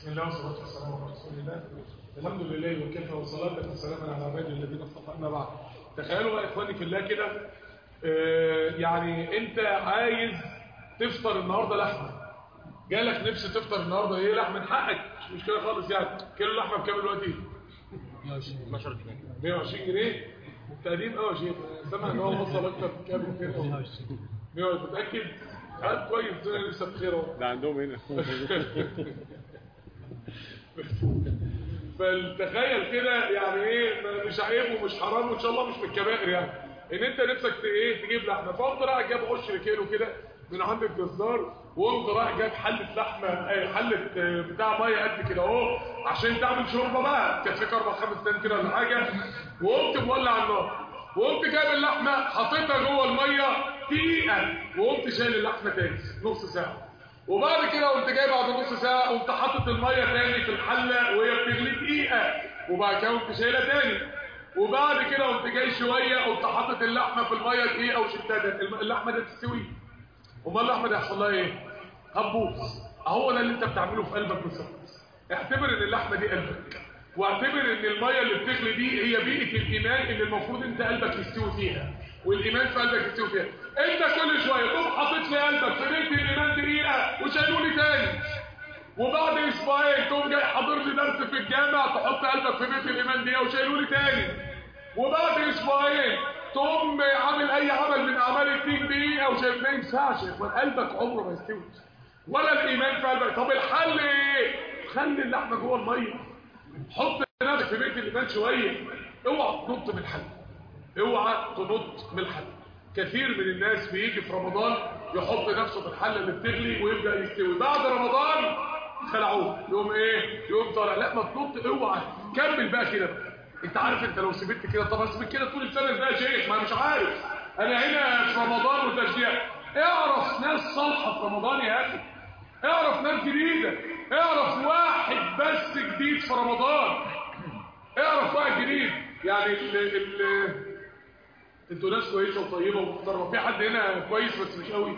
بسم الله والصلاة والسلام على رسول الله الحمد لله وكفى وصلاة وسلاما على عباده الذين اصطفى أما بعد تخيلوا بقى إخواني في الله كده آه، يعني أنت عايز تفطر النهاردة لحمة جالك نفس تفطر النهاردة إيه لحمة من حقك مش مشكلة خالص يعني كيلو لحمة بكام دلوقتي؟ 12 جنيه 120 جنيه تقديم قوي يا شيخ سامع ان هو وصل اكتر من كام من كده 120 متاكد قاعد كويس الدنيا لسه بخير اهو ده عندهم هنا فالتخيل كده يعني ايه ما- مش عيب ومش حرام وان شاء الله مش من الكبائر يعني ان انت نفسك ت- ايه تجيب لحمه فقمت رايح جاب 10 كيلو كده من عند الجزار وقمت رايح جاب حله لحمه آه، حله آه، بتاع ميه قد كده اهو عشان تعمل شوربه بقى تكفيك اربع خمس ايام كده ولا حاجه وقمت مولع النار وقمت جايب اللحمه حطيتها جوه الميه دقيقه وقمت شايل اللحمه تاني نص ساعه وبعد كده قمت جاي بعد نص ساعه قمت حاطط الميه تاني في الحله وهي بتغلي دقيقه وبعد كده قمت شايلها تاني وبعد كده قمت جاي شويه قمت حاطط اللحمه في الميه دقيقه وشلتها تاني الم- اللحمه دي تستوي امال اللحمه دي هيحصل لها ايه هتبوظ اهو ده اللي انت بتعمله في قلبك بالظبط اعتبر ان اللحمه دي قلبك واعتبر ان الميه اللي بتغلي دي هي بيئه الايمان اللي المفروض انت قلبك يستوي فيها والايمان في قلبك يستوي فيها انت كل شويه تقوم حاطط لي قلبك في بيئه الايمان دقيقه وشايلوني تاني وبعد اسبوعين تقوم جاي حاضر لي درس في الجامع تحط قلبك في بيت الايمان دقيقه وشايلوني تاني وبعد اسبوعين تقوم عامل اي عمل من اعمال الدين دقيقه وشايف ما ينفعش يا اخوان قلبك عمره ما يستوي ولا الايمان في قلبك طب الحل ايه خلي اللحمه جوه الميه حط نفسك في بيت الايمان شويه اوعى تنط من الحل اوعى تنط من الحل كثير من الناس بيجي في رمضان يحط نفسه في الحله اللي بتغلي ويبدا يستوي بعد رمضان خلعوه يقوم ايه يقوم طالع لا ما تنط اوعى كمل بقى كده بقى. انت عارف انت لو سبت كده طب اسيب كده طول السنه ازاي يا شيخ ما أنا مش عارف انا هنا في رمضان وتشجيع اعرف ناس صالحه في رمضان يا اخي اعرف ناس جديده اعرف واحد بس جديد في رمضان اعرف واحد جديد يعني ال ال انتوا ناس كويسه وطيبه ومحترمه في حد هنا كويس بس مش قوي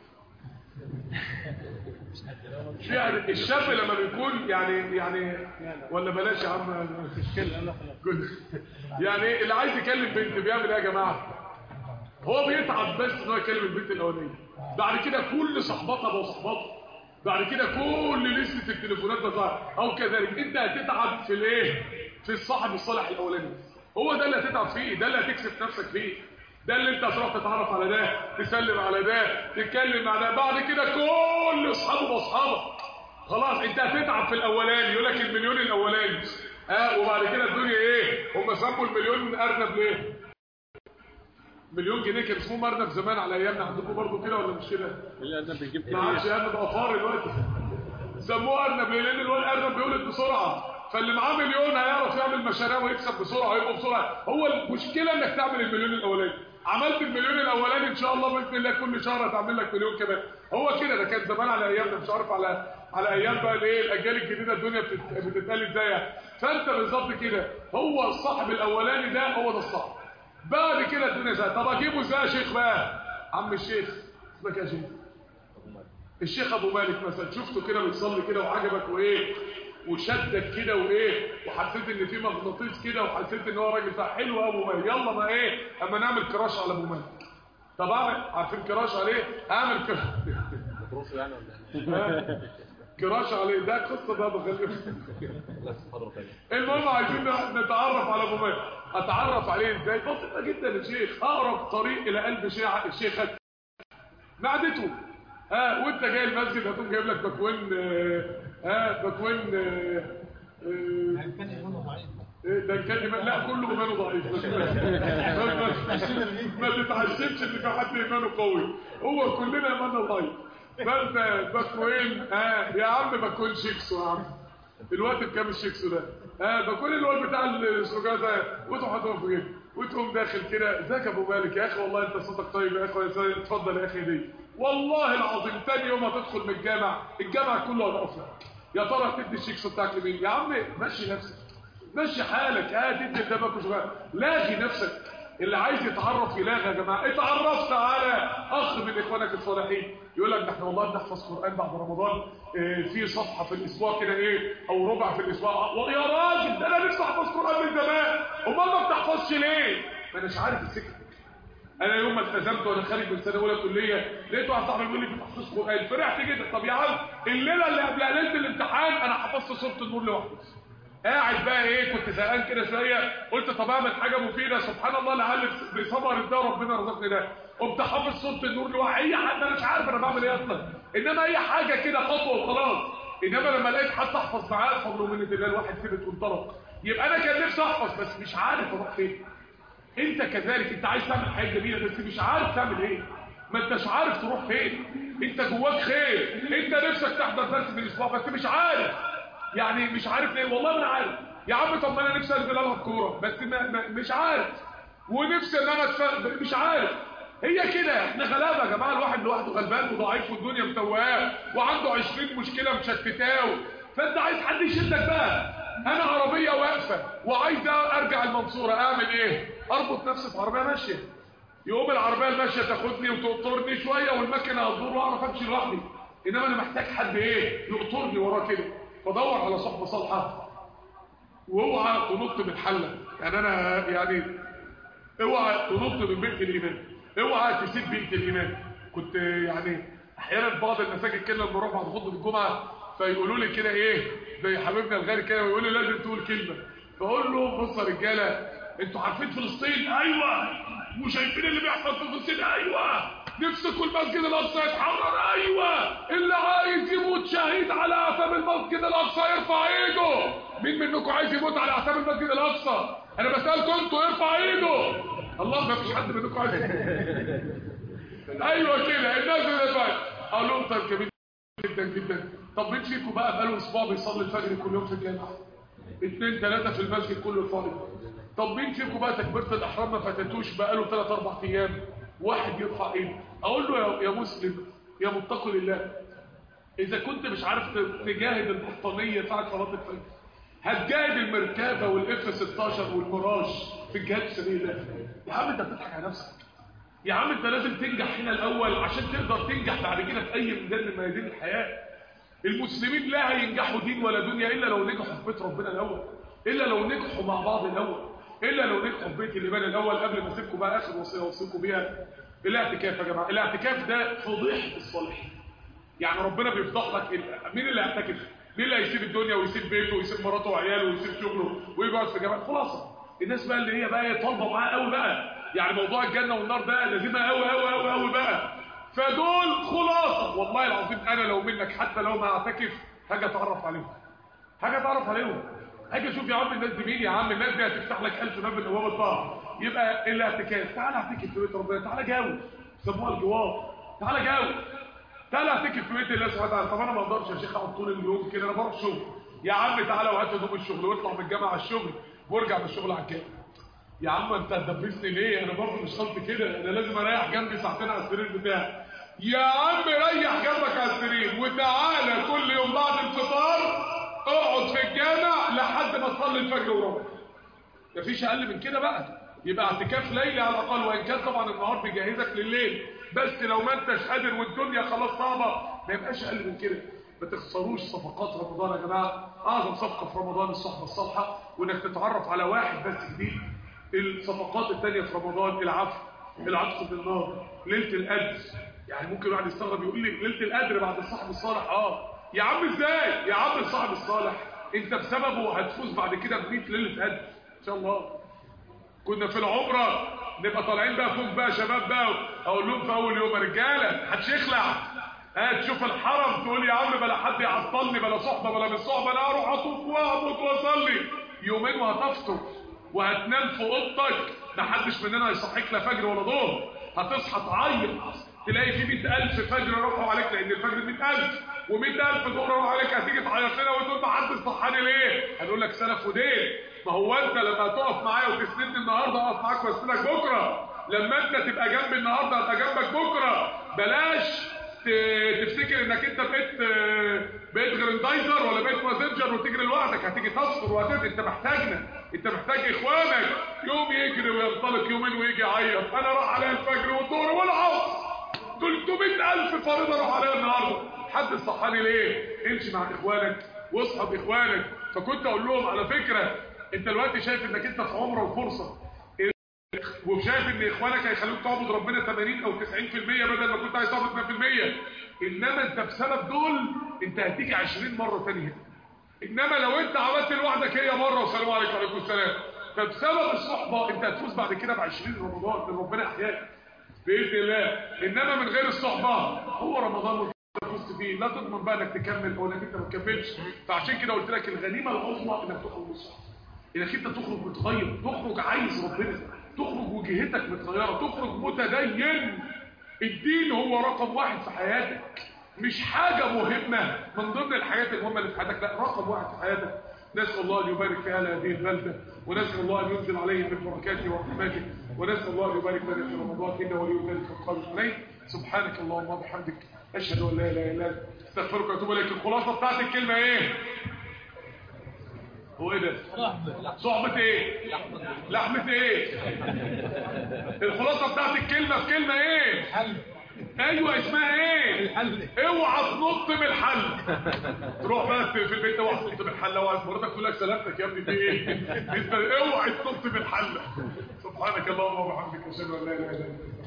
يعني الشاب لما بيكون يعني يعني ولا بلاش يا عم كل- يعني اللي عايز يكلم بنت بيعمل ايه يا جماعه هو بيتعب بس ان هو يكلم البنت الاولانيه بعد كده كل صحباتها بقوا صحباته بعد كده كل لسته التليفونات بتاعها او كذلك انت هتتعب في الايه في الصاحب الصالح الاولاني هو ده اللي هتتعب فيه ده اللي هتكسب نفسك فيه ده اللي انت هتروح تتعرف على ده تسلم على ده تتكلم مع ده بعد كده كل اصحابه باصحابك خلاص انت هتتعب في الاولاني يقول لك المليون الاولاني ها وبعد كده الدنيا ايه هم سموا المليون ارنب ليه مليون جنيه كان اسمه ارنب زمان على ايامنا عندكم برضو كده ولا مش كده اللي انا بيجيب ما عادش كتير ارنب افار دلوقتي سموه ارنب ليه؟ لان الواد ارنب بيولد بسرعه فاللي معاه مليون هيعرف يعمل مشاريع ويكسب بسرعه ويبقى بسرعه هو المشكله انك تعمل المليون الاولاني عملت المليون الاولاني ان شاء الله باذن الله كل شهر هتعمل لك مليون كمان هو كده ده كان زمان على ايامنا مش عارف على على ايام بقى الايه الاجيال الجديده الدنيا بتت- بتتقال ازاي يعني. فانت بالظبط كده هو الصاحب الاولاني ده هو ده الصاحب بعد كده الدنيا زي طب اجيبه ازاي يا شيخ بقى عم الشيخ اسمك إيه يا شيخ الشيخ ابو مالك مثلا شفته كده بيصلي كده وعجبك وايه وشدك كده وايه وحسيت ان في مغناطيس كده وحسيت ان هو راجل بتاع حلو ابو مالك يلا ما ايه اما نعمل كراش على ابو مالك طب اعمل عارفين كراش عليه اعمل كراش مصروف يعني ولا كراش عليه ده قصه ده بخليه لا فتره ثانيه المهم عايزين نتعرف على ابو مالك اتعرف عليه ازاي بسيطه جدا يا شيخ اقرب طريق الى قلب شيخ شيخك معدته ها وانت جاي المسجد هتقوم جايب لك بكوين آه، ها بكوين آه، آه، إيه ده كان إيمان لا كله ايمانه ضعيف ما- ما- ما تتعشمش ان في حد ايمانه قوي هو كلنا ايماننا ضعيف فانت بكوين ها يا عم بكوين شيكسو يا عم الوقت بكام الشيكسو ده ها بكوين الوقت بتاع السجاد ده وتقوم حاططهم في جيبك وتقوم داخل كده ازيك يا ابو مالك يا اخي والله انت صوتك طيب يا اخي يا سيد اتفضل يا اخي دي والله العظيم تاني يوم هتدخل من الجامع الجامع كله هيقف لك يا ترى تدي الشيكسو بتاعك لمين يا عم مشي نفسك مشي حالك اه تدي قدامك وشغال لاغي نفسك اللي عايز يتعرف يلاغي يا جماعه اتعرفت على اخ من اخوانك الصالحين يقول لك ده احنا والله بنحفظ قران بعد رمضان اه في صفحه في الاسبوع كده ايه او ربع في الاسبوع يا راجل ده انا نفسي احفظ قران من زمان امال ما بتحفظش ليه ما اناش عارف السكه انا يوم ما التزمت وانا خارج من سنه اولى كليه لقيت واحد صاحبي بيقول لي في تحفيظ قران فرحت جدا طب يا عم الليله اللي قبل ليله الامتحان انا حفظت سوره النور لوحدي قاعد بقى ايه كنت زهقان كده شويه قلت طب اعمل حاجه مفيده سبحان الله لعل بثمر ده ربنا رزقني ده قمت حافظ سوره النور لوحدي اي حد انا مش عارف انا بعمل ايه اصلا انما اي حاجه كده خطوه وخلاص انما لما لقيت حد احفظ معاه فضل ومنه الله الواحد ثبت وانطلق يبقى انا كان نفسي احفظ بس مش عارف اروح فين انت كذلك انت عايز تعمل حاجه جميله بس مش عارف تعمل ايه ما انتش عارف تروح فين انت جواك خير انت نفسك تحضر درس في الاسبوع بس مش عارف يعني مش عارف ليه والله ما انا عارف يا عم طب ما انا نفسي انزل العب كوره بس ما ما مش عارف ونفسي ان انا اتفرج مش عارف هي كده احنا غلابه يا جماعه الواحد لوحده غلبان وضعيف والدنيا متوهاه وعنده 20 مشكله مشتتاه فانت عايز حد يشدك بقى انا عربيه واقفه وعايز ارجع المنصوره اعمل ايه اربط نفسي في عربيه ماشيه يقوم العربيه الماشيه تاخدني وتقطرني شويه والمكنه هتدور واعرف امشي لوحدي انما انا محتاج حد ايه يقطرني وراه كده فدور على صحبه صالحه واوعى تنط من حله يعني انا يعني اوعى تنط من بيت الايمان اوعى تسيب بيت الايمان كنت يعني احيانا في بعض المساجد كده لما اروح بعد خطبه الجمعه فيقولوا لي كده ايه زي حبيبنا الغالي كده ويقول لي لازم تقول كلمه فاقول له بص يا رجاله انتوا عارفين فلسطين ايوه وشايفين اللي بيحصل في فلسطين ايوه نفسكم المسجد الاقصى يتحرر ايوه اللي عايز يموت شهيد على اعتاب المسجد الاقصى يرفع ايده مين منكم عايز يموت على اعتاب المسجد الاقصى انا بسالكم انتوا يرفع ايده الله ما فيش حد منكم عايز ايوه كده الناس اللي فاهم قال لهم طيب جميل جدا جدا طب مين فيكم بقى بقاله اسبوع بيصلي الفجر كل يوم في الجامعه اثنين ثلاثه في المسجد كله فاضي طب مين فيكم بقى تكبيره الاحرام ما فاتتوش بقاله 3 4 ايام واحد يرفع ايده اقول له يا, يا مسلم يا متقي لله اذا كنت مش عارف تجاهد البطانيه ساعه صلاه الفجر هتجاهد المركبه والاف 16 والمراج في الجهاد في سبيل الله يا عم انت بتضحك على نفسك يا عم انت لازم تنجح هنا الاول عشان تقدر تنجح بعد كده في اي ميدان من ميادين الحياه المسلمين لا هينجحوا دين ولا دنيا الا لو نجحوا في بيت ربنا الاول الا لو نجحوا مع بعض الاول الا لو نجحوا في بيت الايمان الاول قبل ما اسيبكم بقى اخر وصيه اوصيكم بيها الاعتكاف يا جماعه الاعتكاف ده فضيحه الصالحين يعني ربنا بيفضح لك مين اللي هيعتكف مين اللي هيسيب الدنيا ويسيب بيته ويسيب مراته وعياله ويسيب شغله ويقعد في جبل خلاصه الناس بقى اللي هي بقى طالبه معاه قوي بقى يعني موضوع الجنه والنار ده لازمها قوي قوي قوي قوي بقى فدول خلاصه والله العظيم انا لو منك حتى لو ما اعتكف حاجه اتعرف عليهم حاجه اتعرف عليهم حاجه اشوف يا عم الناس دي مين يا عم الناس دي هتفتح لك 1000 باب من ابواب الطاعه يبقى الاعتكاف تعالى اعتكف في بيت ربنا تعالى جاوب سموها الجوار تعالى جاوب تعالى اعتكف في بيت الله سبحانه وتعالى طب انا ما اقدرش يا شيخ اقعد طول اليوم كده انا بروح شغل يا عم تعالى وهات هدوم الشغل واطلع من الجامعه على الشغل وارجع من الشغل على الجامعه يا عم انت هتدبسني ليه انا برضه مش قصدي كده انا لازم اريح جنبي ساعتين على السرير بتاعي يا عم ريح جنبك على السرير وتعالى كل يوم بعد الفطار اقعد في الجامع لحد ما تصلي الفجر وربع مفيش اقل من كده بقى يبقى اعتكاف ليلي على الاقل وان كان طبعا النهار بيجهزك لليل بس لو ما انتش قادر والدنيا خلاص صعبه ما يبقاش اقل من كده ما تخسروش صفقات رمضان يا جماعه اعظم صفقه في رمضان الصحبه الصالحه وانك تتعرف على واحد بس جديد الصفقات الثانيه في رمضان العفو العطف بالنار ليله القدر يعني ممكن واحد يستغرب يقول لي ليله القدر بعد الصاحب الصالح اه يا عم ازاي يا عم الصاحب الصالح انت بسببه هتفوز بعد كده ب 100 ليله قدر ان شاء الله كنا في العمره نبقى طالعين بقى فوق بقى شباب بقى اقول لهم في اول يوم يا رجاله محدش يخلع ها تشوف الحرم تقول يا عم بلا حد يعطلني بلا صحبه بلا مش صحبه انا اروح اطوف واهبط واصلي يومين وهتفطر وهتنام في اوضتك محدش مننا هيصحيك لا فجر ولا ظهر هتصحى تعيط تلاقي في 100000 فجر راحوا عليك لان الفجر 100000 و100000 ظهر راحوا عليك هتيجي تعيط لنا وتقول ما حدش صحاني ليه هنقول لك سلف ودين ما هو انت لما تقف معايا وتسندني النهارده اقف معاك واسندك بكره لما انت تبقى جنبي النهارده ابقى جنبك بكره بلاش تفتكر انك انت بقيت بقيت جراندايزر ولا بقيت مازنجر وتجري لوحدك هتيجي تصفر وهتجري انت محتاجنا انت محتاج اخوانك يوم يجري وينطلق يومين ويجي يعيط انا راح عليا الفجر والظهر والعصر 300000 فريضه راح عليا النهارده حد صحاني ليه امشي مع اخوانك واصحب اخوانك فكنت اقول لهم على فكره انت دلوقتي شايف انك انت في عمره وفرصه وشايف ان اخوانك هيخلوك تعبد ربنا 80 او 90% بدل ما كنت عايز تعبد 100% انما انت بسبب دول انت هتيجي 20 مره ثانيه انما لو انت عملت لوحدك هي مره والسلام عليكم وعليكم السلام فبسبب الصحبه انت هتفوز بعد كده ب 20 رمضان من ربنا احياك باذن الله انما من غير الصحبه هو رمضان اللي فزت فيه لا تضمن بقى انك تكمل او انك انت ما تكملش فعشان كده قلت لك الغنيمه العظمى انك تخرج من الصحبه انك انت تخرج متغير تخرج عايز ربنا تخرج وجهتك متغيره تخرج متدين الدين هو رقم واحد في حياتك مش حاجة مهمة من ضمن الحاجات المهمة اللي في حياتك لا رقم واحد في حياتك نسأل الله أن يبارك في أهل هذه البلدة ونسأل الله أن ينزل عليهم من بركاته ورحمته ونسأل الله أن يبارك لنا في رمضان إنه ولي ذلك القادر عليه سبحانك اللهم وبحمدك أشهد أن لا إله إلا أنت استغفرك وأتوب إليك الخلاصة بتاعت الكلمة إيه؟ هو ايه ده صحبة ايه لحمة ايه الخلاصة بتاعت الكلمة في كلمة ايه حل ايوه اسمها ايه الحل اوعى تنط من الحل تروح بقى في البيت اوعى تنط من الحل اوعى مراتك تقول لك سلامتك يا ابني في ايه انت اوعى تنط من الحل سبحانك اللهم وبحمدك اشهد ان لا اله الا انت